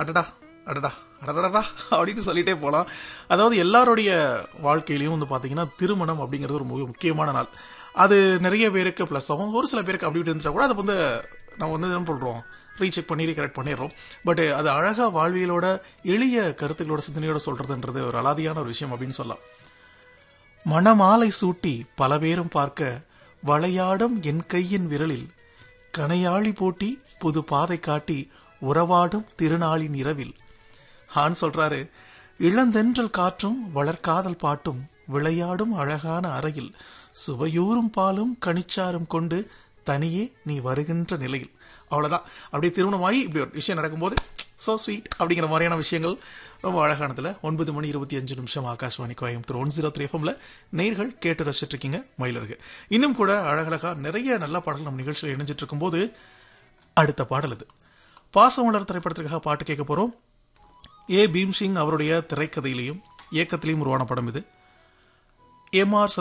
அடடா அடடா அடடடா அப்படின்னு சொல்லிட்டே போகலாம் அதாவது எல்லாருடைய வாழ்க்கையிலையும் வந்து பார்த்தீங்கன்னா திருமணம் அப்படிங்கிறது ஒரு மிக முக்கியமான நாள் அது நிறைய பேருக்கு ப்ளஸ் ஆகும் ஒரு சில பேருக்கு அப்படி இப்படி இருந்துட்டா கூட அதை வந்து நம்ம வந்து என்ன சொல்கிறோம் ரீசெக் பண்ணி ரீகரெக்ட் பண்ணிடுறோம் பட் அது அழகாக வாழ்வியலோட எளிய கருத்துக்களோட சிந்தனையோட சொல்கிறதுன்றது ஒரு அலாதியான ஒரு விஷயம் அப்படின்னு சொல்லலாம் மணமாலை சூட்டி பல பேரும் பார்க்க வளையாடும் என் கையின் விரலில் கனையாழி போட்டி புது பாதை காட்டி உறவாடும் திருநாளின் இரவில் ஹான் சொல்றாரு இளந்தென்றல் காற்றும் வளர்காதல் பாட்டும் விளையாடும் அழகான அறையில் சுவையூறும் பாலும் கனிச்சாரும் கொண்டு தனியே நீ வருகின்ற நிலையில் அவ்வளவுதான் அப்படியே திருமணமாகி இப்படி ஒரு விஷயம் நடக்கும்போது சோ ஸ்வீட் அப்படிங்கிற மாதிரியான விஷயங்கள் ரொம்ப அழகானதுல ஒன்பது மணி இருபத்தி அஞ்சு நிமிஷம் Akashvani Coimbatore one zero three எஃப்எம்ல நேர்கள் கேட்டு ரசிச்சிட்டு இருக்கீங்க மயிலருக்கு இன்னும் கூட அழகழகா நிறைய நல்ல பாடல் நம்ம நிகழ்ச்சியில் இணைஞ்சிட்டு இருக்கும்போது அடுத்த பாடல் இது பாசமலர் திரைப்படத்திற்காக பாட்டு கேட்க போறோம் ஏ பீம்சிங் அவருடைய திரைக்கதையிலையும் இயக்கத்திலையும் உருவான படம் இது எம் ஆர்